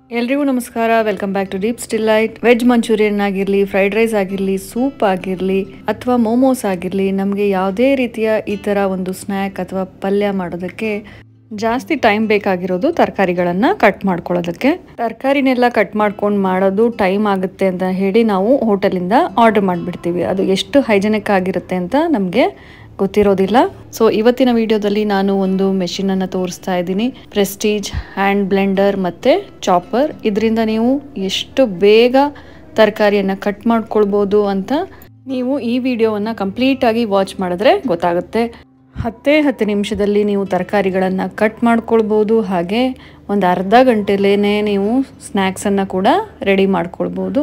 ಎಲ್ರಿಗೂ ನಮಸ್ಕಾರ welcome back to deep still light veg manchurian ಆಗಿರಲಿ ಫ್ರೈಡ್ ರೈಸ್ ಆಗಿರಲಿ ಸೂಪ್ ಆಗಿರಲಿ ಅಥವಾ ಮೋಮೋಸ್ ಆಗಿರಲಿ ನಮಗೆ ಯಾವುದೇ ರೀತಿಯ ಈ ಥರ ಒಂದು ಸ್ನ್ಯಾಕ್ ಅಥವಾ ಪಲ್ಯ ಮಾಡೋದಕ್ಕೆ ಜಾಸ್ತಿ ಟೈಮ್ ಬೇಕಾಗಿರೋದು ತರಕಾರಿಗಳನ್ನು ಕಟ್ ಮಾಡ್ಕೊಳ್ಳೋದಕ್ಕೆ ತರಕಾರಿನೆಲ್ಲ ಕಟ್ ಮಾಡ್ಕೊಂಡು ಮಾಡೋದು ಟೈಮ್ ಆಗುತ್ತೆ ಅಂತ ಹೇಳಿ ನಾವು ಹೋಟೆಲಿಂದ ಆರ್ಡರ್ ಮಾಡಿಬಿಡ್ತೀವಿ ಅದು ಎಷ್ಟು ಹೈಜೆನಿಕ್ ಆಗಿರುತ್ತೆ ಅಂತ ನಮಗೆ ಗೊತ್ತಿರೋದಿಲ್ಲ ಸೊ ಇವತ್ತಿನ ವಿಡಿಯೋದಲ್ಲಿ ನಾನು ಒಂದು ಮೆಷಿನ್ ಅನ್ನ ತೋರಿಸ್ತಾ ಇದ್ದೀನಿ ಪ್ರೆಸ್ಟೀಜ್ ಹ್ಯಾಂಡ್ ಬ್ಲೆಂಡರ್ ಮತ್ತೆ ಚಾಪರ್ ಇದರಿಂದ ನೀವು ಎಷ್ಟು ಬೇಗ ತರಕಾರಿಯನ್ನು ಕಟ್ ಮಾಡ್ಕೊಳ್ಬೋದು ಅಂತ ನೀವು ಈ ವಿಡಿಯೋವನ್ನು ಕಂಪ್ಲೀಟ್ ಆಗಿ ವಾಚ್ ಮಾಡಿದ್ರೆ ಗೊತ್ತಾಗುತ್ತೆ ಹತ್ತೇ ಹತ್ತು ನಿಮಿಷದಲ್ಲಿ ನೀವು ತರಕಾರಿಗಳನ್ನು ಕಟ್ ಮಾಡ್ಕೊಳ್ಬೋದು ಹಾಗೆ ಒಂದು ಅರ್ಧ ಗಂಟೆಲೇನೆ ನೀವು ಸ್ನ್ಯಾಕ್ಸನ್ನು ಕೂಡ ರೆಡಿ ಮಾಡ್ಕೊಳ್ಬೋದು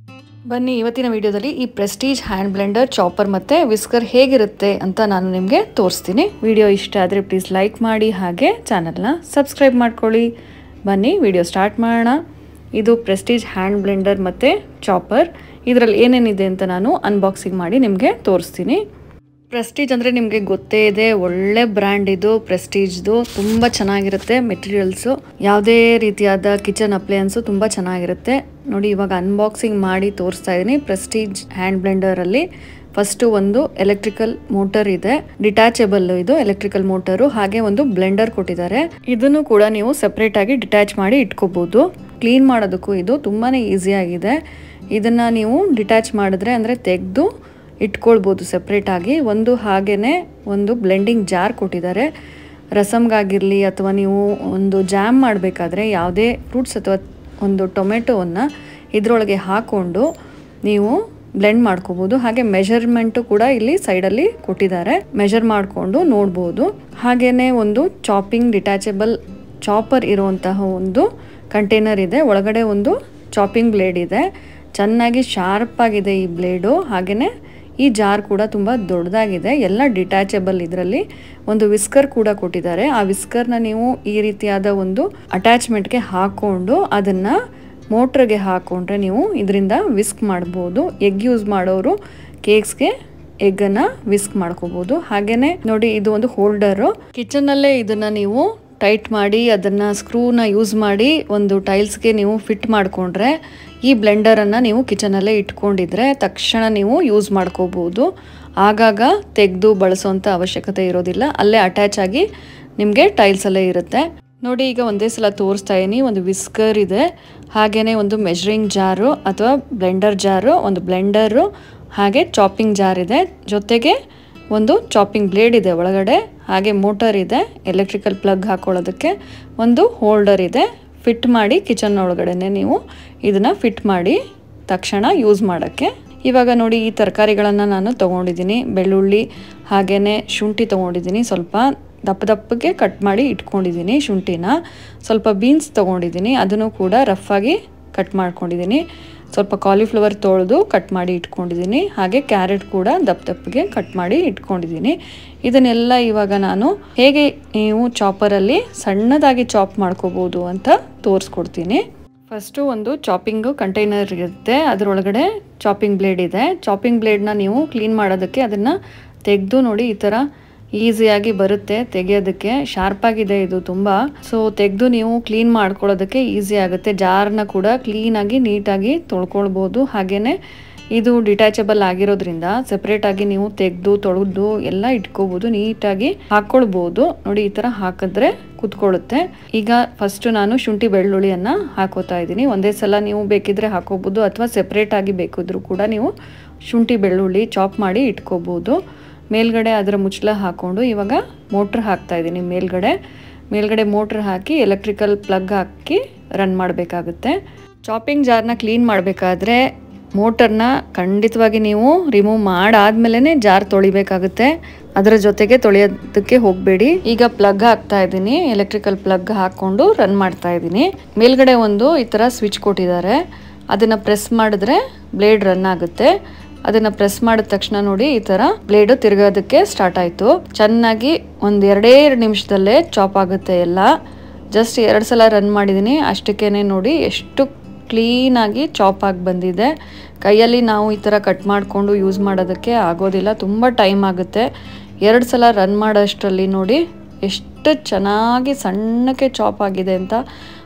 ಬನ್ನಿ ಇವತ್ತಿನ ವಿಡಿಯೋದಲ್ಲಿ ಈ ಪ್ರೆಸ್ಟೀಜ್ ಹ್ಯಾಂಡ್ ಬ್ಲೆಂಡರ್ ಚಾಪರ್ ಮತ್ತು ವಿಸ್ಕರ್ ಹೇಗಿರುತ್ತೆ ಅಂತ ನಾನು ನಿಮಗೆ ತೋರಿಸ್ತೀನಿ ವಿಡಿಯೋ ಇಷ್ಟ ಆದರೆ ಪ್ಲೀಸ್ ಲೈಕ್ ಮಾಡಿ ಹಾಗೆ ಚಾನಲ್ನ ಸಬ್ಸ್ಕ್ರೈಬ್ ಮಾಡ್ಕೊಳ್ಳಿ ಬನ್ನಿ ವಿಡಿಯೋ ಸ್ಟಾರ್ಟ್ ಮಾಡೋಣ ಇದು ಪ್ರೆಸ್ಟೀಜ್ ಹ್ಯಾಂಡ್ ಬ್ಲೆಂಡರ್ ಮತ್ತು ಚಾಪರ್ ಇದರಲ್ಲಿ ಏನೇನಿದೆ ಅಂತ ನಾನು ಅನ್ಬಾಕ್ಸಿಂಗ್ ಮಾಡಿ ನಿಮಗೆ ತೋರಿಸ್ತೀನಿ ಪ್ರೆಸ್ಟೀಜ್ ಅಂದರೆ ನಿಮಗೆ ಗೊತ್ತೇ ಇದೆ ಒಳ್ಳೆ ಬ್ರ್ಯಾಂಡ್ ಇದು ಪ್ರೆಸ್ಟೀಜ್ದು ತುಂಬ ಚೆನ್ನಾಗಿರುತ್ತೆ ಮೆಟೀರಿಯಲ್ಸು ಯಾವುದೇ ರೀತಿಯಾದ ಕಿಚನ್ ಅಪ್ಲಯನ್ಸು ತುಂಬ ಚೆನ್ನಾಗಿರುತ್ತೆ ನೋಡಿ ಇವಾಗ ಅನ್ಬಾಕ್ಸಿಂಗ್ ಮಾಡಿ ತೋರಿಸ್ತಾ ಇದ್ದೀನಿ ಪ್ರೆಸ್ಟೀಜ್ ಹ್ಯಾಂಡ್ ಬ್ಲೆಂಡರಲ್ಲಿ ಫಸ್ಟು ಒಂದು ಎಲೆಕ್ಟ್ರಿಕಲ್ ಮೋಟರ್ ಇದೆ ಡಿಟ್ಯಾಚಬಲ್ ಇದು ಎಲೆಕ್ಟ್ರಿಕಲ್ ಮೋಟರು ಹಾಗೆ ಒಂದು ಬ್ಲೆಂಡರ್ ಕೊಟ್ಟಿದ್ದಾರೆ ಇದನ್ನು ಕೂಡ ನೀವು ಸೆಪ್ರೇಟ್ ಆಗಿ ಡಿಟ್ಯಾಚ್ ಮಾಡಿ ಇಟ್ಕೋಬಹುದು ಕ್ಲೀನ್ ಮಾಡೋದಕ್ಕೂ ಇದು ತುಂಬಾ ಈಸಿ ಆಗಿದೆ ಇದನ್ನು ನೀವು ಡಿಟ್ಯಾಚ್ ಮಾಡಿದ್ರೆ ಅಂದರೆ ತೆಗೆದು ಇಟ್ಕೊಳ್ಬೋದು ಸೆಪ್ರೇಟಾಗಿ ಒಂದು ಹಾಗೇ ಒಂದು ಬ್ಲೆಂಡಿಂಗ್ ಜಾರ್ ಕೊಟ್ಟಿದ್ದಾರೆ ರಸಮ್ಗಾಗಿರಲಿ ಅಥವಾ ನೀವು ಒಂದು ಜಾಮ್ ಮಾಡಬೇಕಾದ್ರೆ ಯಾವುದೇ ಫ್ರೂಟ್ಸ್ ಅಥವಾ ಒಂದು ಟೊಮೆಟೊವನ್ನು ಇದರೊಳಗೆ ಹಾಕ್ಕೊಂಡು ನೀವು ಬ್ಲೆಂಡ್ ಮಾಡ್ಕೋಬೋದು ಹಾಗೆ ಮೆಷರ್ಮೆಂಟು ಕೂಡ ಇಲ್ಲಿ ಸೈಡಲ್ಲಿ ಕೊಟ್ಟಿದ್ದಾರೆ ಮೆಷರ್ ಮಾಡಿಕೊಂಡು ನೋಡ್ಬೋದು ಹಾಗೆಯೇ ಒಂದು ಚಾಪಿಂಗ್ ಡಿಟ್ಯಾಚಬಲ್ ಚಾಪರ್ ಇರುವಂತಹ ಒಂದು ಕಂಟೈನರ್ ಇದೆ ಒಳಗಡೆ ಒಂದು ಚಾಪಿಂಗ್ ಬ್ಲೇಡ್ ಇದೆ ಚೆನ್ನಾಗಿ ಶಾರ್ಪ್ ಆಗಿದೆ ಈ ಬ್ಲೇಡು ಹಾಗೆಯೇ ಈ ಜಾರ್ ಕೂಡ ತುಂಬ ದೊಡ್ಡದಾಗಿದೆ ಎಲ್ಲ ಡಿಟ್ಯಾಚಬಲ್ ಇದರಲ್ಲಿ ಒಂದು ವಿಸ್ಕರ್ ಕೂಡ ಕೊಟ್ಟಿದ್ದಾರೆ ಆ ವಿಸ್ಕರ್ನ ನೀವು ಈ ರೀತಿಯಾದ ಒಂದು ಅಟ್ಯಾಚ್ಮೆಂಟ್ಗೆ ಹಾಕ್ಕೊಂಡು ಅದನ್ನು ಮೋಟ್ರಿಗೆ ಹಾಕ್ಕೊಂಡ್ರೆ ನೀವು ಇದರಿಂದ ವಿಸ್ಕ್ ಮಾಡ್ಬೋದು ಎಗ್ ಯೂಸ್ ಮಾಡೋರು ಕೇಕ್ಸ್ಗೆ ಎಗ್ಗನ್ನು ವಿಸ್ಕ್ ಮಾಡ್ಕೋಬೋದು ಹಾಗೆಯೇ ನೋಡಿ ಇದು ಒಂದು ಹೋಲ್ಡರು ಕಿಚನ್ನಲ್ಲೇ ಇದನ್ನು ನೀವು ಟೈಟ್ ಮಾಡಿ ಅದನ್ನು ಸ್ಕ್ರೂನ ಯೂಸ್ ಮಾಡಿ ಒಂದು ಟೈಲ್ಸ್ಗೆ ನೀವು ಫಿಟ್ ಮಾಡಿಕೊಂಡ್ರೆ ಈ ಬ್ಲೆಂಡರನ್ನು ನೀವು ಕಿಚನಲ್ಲೇ ಇಟ್ಕೊಂಡಿದ್ರೆ ತಕ್ಷಣ ನೀವು ಯೂಸ್ ಮಾಡ್ಕೋಬೋದು ಆಗಾಗ ತೆಗೆದು ಬಳಸೋಂಥ ಅವಶ್ಯಕತೆ ಇರೋದಿಲ್ಲ ಅಲ್ಲೇ ಅಟ್ಯಾಚ್ ಆಗಿ ನಿಮಗೆ ಟೈಲ್ಸಲ್ಲೇ ಇರುತ್ತೆ ನೋಡಿ ಈಗ ಒಂದೇ ಸಲ ತೋರಿಸ್ತಾ ಇದೀನಿ ಒಂದು ವಿಸ್ಕರ್ ಇದೆ ಹಾಗೆಯೇ ಒಂದು ಮೆಷರಿಂಗ್ ಜಾರು ಅಥವಾ ಬ್ಲೆಂಡರ್ ಜಾರು ಒಂದು ಬ್ಲೆಂಡರು ಹಾಗೆ ಚಾಪಿಂಗ್ ಜಾರ್ ಇದೆ ಜೊತೆಗೆ ಒಂದು ಚಾಪಿಂಗ್ ಬ್ಲೇಡ್ ಇದೆ ಒಳಗಡೆ ಹಾಗೆ ಮೋಟರ್ ಇದೆ ಎಲೆಕ್ಟ್ರಿಕಲ್ ಪ್ಲಗ್ ಹಾಕೊಳ್ಳೋದಕ್ಕೆ ಒಂದು ಹೋಲ್ಡರ್ ಇದೆ ಫಿಟ್ ಮಾಡಿ ಕಿಚನ್ ಒಳಗಡೆನೆ ನೀವು ಇದನ್ನು ಫಿಟ್ ಮಾಡಿ ತಕ್ಷಣ ಯೂಸ್ ಮಾಡೋಕ್ಕೆ ಇವಾಗ ನೋಡಿ ಈ ತರಕಾರಿಗಳನ್ನು ನಾನು ತೊಗೊಂಡಿದ್ದೀನಿ ಬೆಳ್ಳುಳ್ಳಿ ಹಾಗೆಯೇ ಶುಂಠಿ ತೊಗೊಂಡಿದ್ದೀನಿ ಸ್ವಲ್ಪ ದಪ್ಪ ದಪ್ಪಗೆ ಕಟ್ ಮಾಡಿ ಇಟ್ಕೊಂಡಿದ್ದೀನಿ ಶುಂಠಿನ ಸ್ವಲ್ಪ ಬೀನ್ಸ್ ತೊಗೊಂಡಿದ್ದೀನಿ ಅದನ್ನು ಕೂಡ ರಫಾಗಿ ಕಟ್ ಮಾಡ್ಕೊಂಡಿದ್ದೀನಿ ಸ್ವಲ್ಪ ಕಾಲಿಫ್ಲವರ್ ತೊಳೆದು ಕಟ್ ಮಾಡಿ ಇಟ್ಕೊಂಡಿದ್ದೀನಿ ಹಾಗೆ ಕ್ಯಾರೆಟ್ ಕೂಡ ದಪ್ಪ ದಪ್ಪಗೆ ಕಟ್ ಮಾಡಿ ಇಟ್ಕೊಂಡಿದ್ದೀನಿ ಇದನ್ನೆಲ್ಲ ಇವಾಗ ನಾನು ಹೇಗೆ ನೀವು ಚಾಪರಲ್ಲಿ ಸಣ್ಣದಾಗಿ ಚಾಪ್ ಮಾಡ್ಕೋಬೋದು ಅಂತ ತೋರಿಸ್ಕೊಡ್ತೀನಿ ಫಸ್ಟು ಒಂದು ಚಾಪಿಂಗು ಕಂಟೈನರ್ ಇರುತ್ತೆ ಅದರೊಳಗಡೆ ಚಾಪಿಂಗ್ ಬ್ಲೇಡ್ ಇದೆ ಚಾಪಿಂಗ್ ಬ್ಲೇಡ್ನ ನೀವು ಕ್ಲೀನ್ ಮಾಡೋದಕ್ಕೆ ಅದನ್ನು ತೆಗೆದು ನೋಡಿ ಈ ಥರ ಈಸಿಯಾಗಿ ಬರುತ್ತೆ ತೆಗೆಯೋದಕ್ಕೆ ಶಾರ್ಪ್ ಆಗಿದೆ ಇದು ತುಂಬ ಸೊ ತೆಗೆದು ನೀವು ಕ್ಲೀನ್ ಮಾಡ್ಕೊಳ್ಳೋದಕ್ಕೆ ಈಸಿ ಆಗುತ್ತೆ ಜಾರ್ನ ಕೂಡ ಕ್ಲೀನಾಗಿ ನೀಟಾಗಿ ತೊಳ್ಕೊಳ್ಬೋದು ಹಾಗೆಯೇ ಇದು ಡಿಟ್ಯಾಚಬಲ್ ಆಗಿರೋದ್ರಿಂದ ಸೆಪ್ರೇಟ್ ಆಗಿ ನೀವು ತೆಗೆದು ತೊಳೆದು ಎಲ್ಲ ಇಟ್ಕೋಬಹುದು ನೀಟಾಗಿ ಹಾಕೊಳ್ಬಹುದು ನೋಡಿ ಈ ತರ ಹಾಕಿದ್ರೆ ಕುತ್ಕೊಳ್ಳುತ್ತೆ ಈಗ ಫಸ್ಟ್ ನಾನು ಶುಂಠಿ ಬೆಳ್ಳುಳ್ಳಿಯನ್ನ ಹಾಕೋತಾ ಇದ್ದೀನಿ ಒಂದೇ ಸಲ ನೀವು ಬೇಕಿದ್ರೆ ಹಾಕೋಬಹುದು ಅಥವಾ ಸೆಪ್ರೇಟ್ ಆಗಿ ಬೇಕಿದ್ರು ಕೂಡ ನೀವು ಶುಂಠಿ ಬೆಳ್ಳುಳ್ಳಿ ಚಾಪ್ ಮಾಡಿ ಇಟ್ಕೋಬಹುದು ಮೇಲ್ಗಡೆ ಅದರ ಮುಚ್ಚಳ ಹಾಕೊಂಡು ಇವಾಗ ಮೋಟ್ರ್ ಹಾಕ್ತಾ ಇದ್ದೀನಿ ಮೇಲ್ಗಡೆ ಮೇಲ್ಗಡೆ ಮೋಟ್ರ್ ಹಾಕಿ ಎಲೆಕ್ಟ್ರಿಕಲ್ ಪ್ಲಗ್ ಹಾಕಿ ರನ್ ಮಾಡಬೇಕಾಗುತ್ತೆ ಚಾಪಿಂಗ್ ಜಾರ್ನ ಕ್ಲೀನ್ ಮಾಡಬೇಕಾದ್ರೆ ಮೋಟರ್ನ ಖಂಡಿತವಾಗಿ ನೀವು ರಿಮೂವ್ ಮಾಡಾದ್ಮೇಲೆ ಜಾರ್ ತೊಳಿಬೇಕಾಗುತ್ತೆ ಅದರ ಜೊತೆಗೆ ತೊಳೆಯೋದಕ್ಕೆ ಹೋಗಬೇಡಿ ಈಗ ಪ್ಲಗ್ ಹಾಕ್ತಾ ಇದ್ದೀನಿ ಎಲೆಕ್ಟ್ರಿಕಲ್ ಪ್ಲಗ್ ಹಾಕ್ಕೊಂಡು ರನ್ ಮಾಡ್ತಾ ಇದ್ದೀನಿ ಮೇಲ್ಗಡೆ ಒಂದು ಈ ಥರ ಸ್ವಿಚ್ ಕೊಟ್ಟಿದ್ದಾರೆ ಅದನ್ನು ಪ್ರೆಸ್ ಮಾಡಿದ್ರೆ ಬ್ಲೇಡ್ ರನ್ ಆಗುತ್ತೆ ಅದನ್ನ ಪ್ರೆಸ್ ಮಾಡಿದ ತಕ್ಷಣ ನೋಡಿ ಈ ತರ ಬ್ಲೇಡ್ ತಿರ್ಗೋದಕ್ಕೆ ಸ್ಟಾರ್ಟ್ ಆಯ್ತು ಚೆನ್ನಾಗಿ ಒಂದ್ ಎರಡೇ ಎರಡು ನಿಮಿಷದಲ್ಲೇ ಚಾಪ್ ಆಗುತ್ತೆ ಎಲ್ಲ ಜಸ್ಟ್ ಎರಡು ಸಲ ರನ್ ಮಾಡಿದ್ದೀನಿ ಅಷ್ಟಕ್ಕೇನೆ ನೋಡಿ ಎಷ್ಟು ಕ್ಲೀನಾಗಿ ಚಾಪ್ ಆಗಿ ಬಂದಿದೆ ಕೈಯಲ್ಲಿ ನಾವು ಈ ಥರ ಕಟ್ ಮಾಡಿಕೊಂಡು ಯೂಸ್ ಮಾಡೋದಕ್ಕೆ ಆಗೋದಿಲ್ಲ ತುಂಬ ಟೈಮ್ ಆಗುತ್ತೆ ಎರಡು ಸಲ ರನ್ ಮಾಡೋಷ್ಟರಲ್ಲಿ ನೋಡಿ ಎಷ್ಟು ಚೆನ್ನಾಗಿ ಸಣ್ಣಕ್ಕೆ ಚಾಪ್ ಆಗಿದೆ ಅಂತ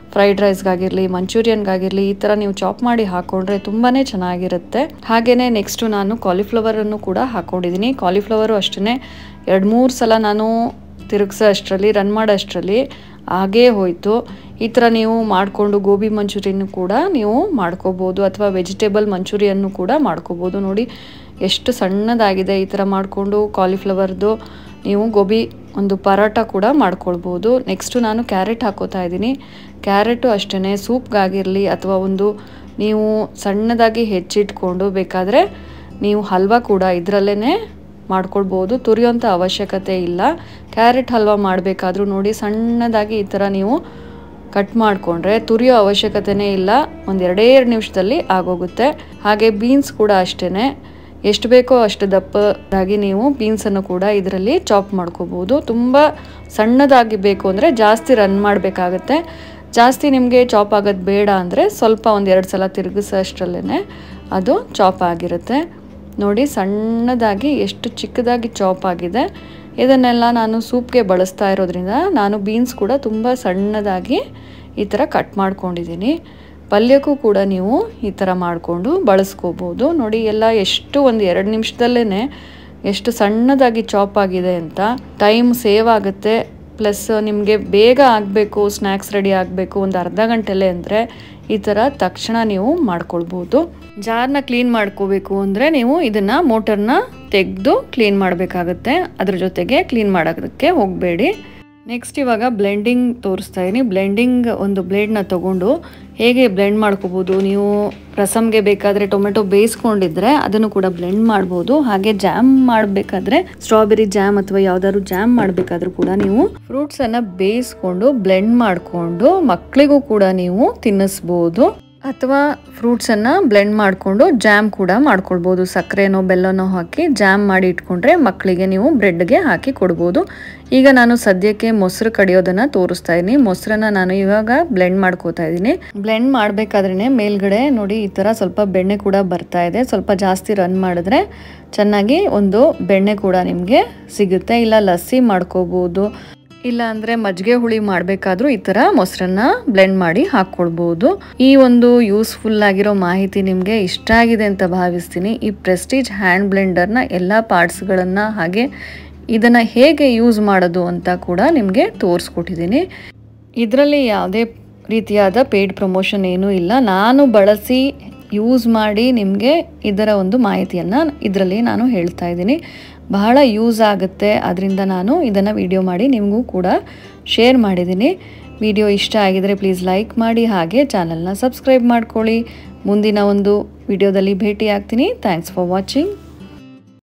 ಫ್ರೈಡ್ ರೈಸ್ಗಾಗಿರಲಿ ಮಂಚೂರಿಯನ್ಗಾಗಿರಲಿ ಈ ಥರ ನೀವು ಚಾಪ್ ಮಾಡಿ ಹಾಕೊಂಡ್ರೆ ತುಂಬಾ ಚೆನ್ನಾಗಿರುತ್ತೆ ಹಾಗೆಯೇ ನೆಕ್ಸ್ಟು ನಾನು ಕಾಲಿಫ್ಲವರನ್ನು ಕೂಡ ಹಾಕ್ಕೊಂಡಿದ್ದೀನಿ ಕಾಲಿಫ್ಲವರು ಅಷ್ಟೇ ಎರಡು ಮೂರು ಸಲ ನಾನು ತಿರುಗಿಸೋ ಅಷ್ಟರಲ್ಲಿ ರನ್ ಮಾಡೋ ಅಷ್ಟರಲ್ಲಿ ಹಾಗೇ ಹೋಯಿತು ಈ ಥರ ನೀವು ಮಾಡಿಕೊಂಡು ಗೋಬಿ ಮಂಚೂರಿಯನ್ನು ಕೂಡ ನೀವು ಮಾಡ್ಕೋಬೋದು ಅಥವಾ ವೆಜಿಟೇಬಲ್ ಮಂಚೂರಿಯನ್ನು ಕೂಡ ಮಾಡ್ಕೋಬೋದು ನೋಡಿ ಎಷ್ಟು ಸಣ್ಣದಾಗಿದೆ ಈ ಥರ ಮಾಡಿಕೊಂಡು ಕಾಲಿಫ್ಲವರ್ದು ನೀವು ಗೋಬಿ ಒಂದು ಪರೋಟ ಕೂಡ ಮಾಡ್ಕೊಳ್ಬೋದು ನೆಕ್ಸ್ಟು ನಾನು ಕ್ಯಾರೆಟ್ ಹಾಕೋತಾ ಇದ್ದೀನಿ ಕ್ಯಾರೆಟು ಅಷ್ಟೇ ಸೂಪ್ಗಾಗಿರಲಿ ಅಥವಾ ಒಂದು ನೀವು ಸಣ್ಣದಾಗಿ ಹೆಚ್ಚಿಟ್ಕೊಂಡು ಬೇಕಾದರೆ ನೀವು ಹಲ್ವಾ ಕೂಡ ಇದರಲ್ಲೇ ಮಾಡ್ಕೊಳ್ಬೋದು ತುರಿಯೋಂಥ ಅವಶ್ಯಕತೆ ಇಲ್ಲ ಕ್ಯಾರೆಟ್ ಹಲ್ವಾ ಮಾಡಬೇಕಾದ್ರೂ ನೋಡಿ ಸಣ್ಣದಾಗಿ ಈ ಥರ ನೀವು ಕಟ್ ಮಾಡಿಕೊಂಡ್ರೆ ತುರಿಯೋ ಅವಶ್ಯಕತೆನೇ ಇಲ್ಲ ಒಂದು ಎರಡೇ ಎರಡು ನಿಮಿಷದಲ್ಲಿ ಆಗೋಗುತ್ತೆ ಹಾಗೆ ಬೀನ್ಸ್ ಕೂಡ ಅಷ್ಟೇ ಎಷ್ಟು ಬೇಕೋ ಅಷ್ಟು ದಪ್ಪದಾಗಿ ನೀವು ಬೀನ್ಸನ್ನು ಕೂಡ ಇದರಲ್ಲಿ ಚಾಪ್ ಮಾಡ್ಕೋಬೋದು ತುಂಬ ಸಣ್ಣದಾಗಿ ಬೇಕು ಅಂದರೆ ಜಾಸ್ತಿ ರನ್ ಮಾಡಬೇಕಾಗತ್ತೆ ಜಾಸ್ತಿ ನಿಮಗೆ ಚಾಪ್ ಆಗೋದು ಬೇಡ ಅಂದರೆ ಸ್ವಲ್ಪ ಒಂದು ಎರಡು ಸಲ ತಿರುಗಿಸೋ ಅಷ್ಟರಲ್ಲೇ ಅದು ಚಾಪ್ ಆಗಿರುತ್ತೆ ನೋಡಿ ಸಣ್ಣದಾಗಿ ಎಷ್ಟು ಚಿಕ್ಕದಾಗಿ ಚಾಪ್ ಆಗಿದೆ ಇದನ್ನೆಲ್ಲ ನಾನು ಸೂಪ್ಗೆ ಬಳಸ್ತಾ ಇರೋದ್ರಿಂದ ನಾನು ಬೀನ್ಸ್ ಕೂಡ ತುಂಬ ಸಣ್ಣದಾಗಿ ಈ ಥರ ಕಟ್ ಮಾಡ್ಕೊಂಡಿದ್ದೀನಿ ಪಲ್ಯಕ್ಕೂ ಕೂಡ ನೀವು ಈ ಥರ ಮಾಡಿಕೊಂಡು ಬಳಸ್ಕೋಬೋದು ನೋಡಿ ಎಲ್ಲ ಎಷ್ಟು ಒಂದು ಎರಡು ನಿಮಿಷದಲ್ಲೇ ಎಷ್ಟು ಸಣ್ಣದಾಗಿ ಚಾಪ್ ಆಗಿದೆ ಅಂತ ಟೈಮ್ ಸೇವ್ ಆಗುತ್ತೆ ಪ್ಲಸ್ ನಿಮಗೆ ಬೇಗ ಆಗಬೇಕು ಸ್ನ್ಯಾಕ್ಸ್ ರೆಡಿ ಆಗಬೇಕು ಒಂದು ಅರ್ಧ ಗಂಟೆಲೆ ಅಂದರೆ ಈ ಥರ ತಕ್ಷಣ ನೀವು ಮಾಡ್ಕೊಳ್ಬೋದು ಜಾರ್ನ ಕ್ಲೀನ್ ಮಾಡ್ಕೋಬೇಕು ಅಂದರೆ ನೀವು ಇದನ್ನು ಮೋಟರ್ನ ತೆಗೆದು ಕ್ಲೀನ್ ಮಾಡಬೇಕಾಗತ್ತೆ ಅದ್ರ ಜೊತೆಗೆ ಕ್ಲೀನ್ ಮಾಡೋದಕ್ಕೆ ಹೋಗಬೇಡಿ ನೆಕ್ಸ್ಟ್ ಇವಾಗ ಬ್ಲೆಂಡಿಂಗ್ ತೋರಿಸ್ತಾ ಇದ್ದೀನಿ ಬ್ಲೆಂಡಿಂಗ್ ಒಂದು ಬ್ಲೇಡ್ನ ತೊಗೊಂಡು ಹೇಗೆ ಬ್ಲೆಂಡ್ ಮಾಡ್ಕೋಬೋದು ನೀವು ರಸಮ್ಗೆ ಬೇಕಾದರೆ ಟೊಮೆಟೊ ಬೇಯಿಸ್ಕೊಂಡಿದ್ರೆ ಅದನ್ನು ಕೂಡ ಬ್ಲೆಂಡ್ ಮಾಡ್ಬೋದು ಹಾಗೆ ಜಾಮ್ ಮಾಡಬೇಕಾದ್ರೆ ಸ್ಟ್ರಾಬೆರಿ ಜಾಮ್ ಅಥವಾ ಯಾವ್ದಾದ್ರು ಜಾಮ್ ಮಾಡಬೇಕಾದ್ರೂ ಕೂಡ ನೀವು ಫ್ರೂಟ್ಸನ್ನು ಬೇಯಿಸ್ಕೊಂಡು ಬ್ಲೆಂಡ್ ಮಾಡಿಕೊಂಡು ಮಕ್ಕಳಿಗೂ ಕೂಡ ನೀವು ತಿನ್ನಿಸ್ಬೋದು ಅಥವಾ ಫ್ರೂಟ್ಸನ್ನು ಬ್ಲೆಂಡ್ ಮಾಡಿಕೊಂಡು ಜಾಮ್ ಕೂಡ ಮಾಡ್ಕೊಳ್ಬೋದು ಸಕ್ಕರೆನೋ ಬೆಲ್ಲನೋ ಹಾಕಿ ಜಾಮ್ ಮಾಡಿ ಇಟ್ಕೊಂಡ್ರೆ ಮಕ್ಕಳಿಗೆ ನೀವು ಬ್ರೆಡ್ಗೆ ಹಾಕಿ ಕೊಡ್ಬೋದು ಈಗ ನಾನು ಸದ್ಯಕ್ಕೆ ಮೊಸರು ಕಡಿಯೋದನ್ನು ತೋರಿಸ್ತಾ ಇದ್ದೀನಿ ಮೊಸರನ್ನ ನಾನು ಇವಾಗ ಬ್ಲೆಂಡ್ ಮಾಡ್ಕೋತಾ ಇದ್ದೀನಿ ಬ್ಲೆಂಡ್ ಮಾಡಬೇಕಾದ್ರೇ ಮೇಲ್ಗಡೆ ನೋಡಿ ಈ ಥರ ಸ್ವಲ್ಪ ಬೆಣ್ಣೆ ಕೂಡ ಬರ್ತಾ ಇದೆ ಸ್ವಲ್ಪ ಜಾಸ್ತಿ ರನ್ ಮಾಡಿದ್ರೆ ಚೆನ್ನಾಗಿ ಒಂದು ಬೆಣ್ಣೆ ಕೂಡ ನಿಮಗೆ ಸಿಗುತ್ತೆ ಇಲ್ಲ ಲಸ್ಸಿ ಮಾಡ್ಕೋಬೋದು ಇಲ್ಲ ಅಂದರೆ ಮಜ್ಜಿಗೆ ಹುಳಿ ಮಾಡಬೇಕಾದ್ರೂ ಈ ಥರ ಮೊಸರನ್ನ ಬ್ಲೆಂಡ್ ಮಾಡಿ ಹಾಕ್ಕೊಳ್ಬೋದು ಈ ಒಂದು ಯೂಸ್ಫುಲ್ ಆಗಿರೋ ಮಾಹಿತಿ ನಿಮಗೆ ಇಷ್ಟ ಆಗಿದೆ ಅಂತ ಭಾವಿಸ್ತೀನಿ ಈ ಪ್ರೆಸ್ಟೀಜ್ ಹ್ಯಾಂಡ್ ಬ್ಲೆಂಡರ್ನ ಎಲ್ಲ ಪಾರ್ಟ್ಸ್ಗಳನ್ನು ಹಾಗೆ ಇದನ್ನು ಹೇಗೆ ಯೂಸ್ ಮಾಡೋದು ಅಂತ ಕೂಡ ನಿಮಗೆ ತೋರಿಸ್ಕೊಟ್ಟಿದ್ದೀನಿ ಇದರಲ್ಲಿ ಯಾವುದೇ ರೀತಿಯಾದ ಪೇಯ್ಡ್ ಪ್ರಮೋಷನ್ ಏನೂ ಇಲ್ಲ ನಾನು ಬಳಸಿ ಯೂಸ್ ಮಾಡಿ ನಿಮಗೆ ಇದರ ಒಂದು ಮಾಹಿತಿಯನ್ನು ಇದರಲ್ಲಿ ನಾನು ಹೇಳ್ತಾ ಇದ್ದೀನಿ ಬಹಳ ಯೂಸ್ ಆಗುತ್ತೆ ಅದರಿಂದ ನಾನು ಇದನ್ನು ವಿಡಿಯೋ ಮಾಡಿ ನಿಮಗೂ ಕೂಡ ಶೇರ್ ಮಾಡಿದ್ದೀನಿ ವಿಡಿಯೋ ಇಷ್ಟ ಆಗಿದರೆ ಪ್ಲೀಸ್ ಲೈಕ್ ಮಾಡಿ ಹಾಗೆ ಚಾನಲ್ನ ಸಬ್ಸ್ಕ್ರೈಬ್ ಮಾಡ್ಕೊಳ್ಳಿ ಮುಂದಿನ ಒಂದು ವಿಡಿಯೋದಲ್ಲಿ ಭೇಟಿ ಆಗ್ತೀನಿ ಥ್ಯಾಂಕ್ಸ್ ಫಾರ್ ವಾಚಿಂಗ್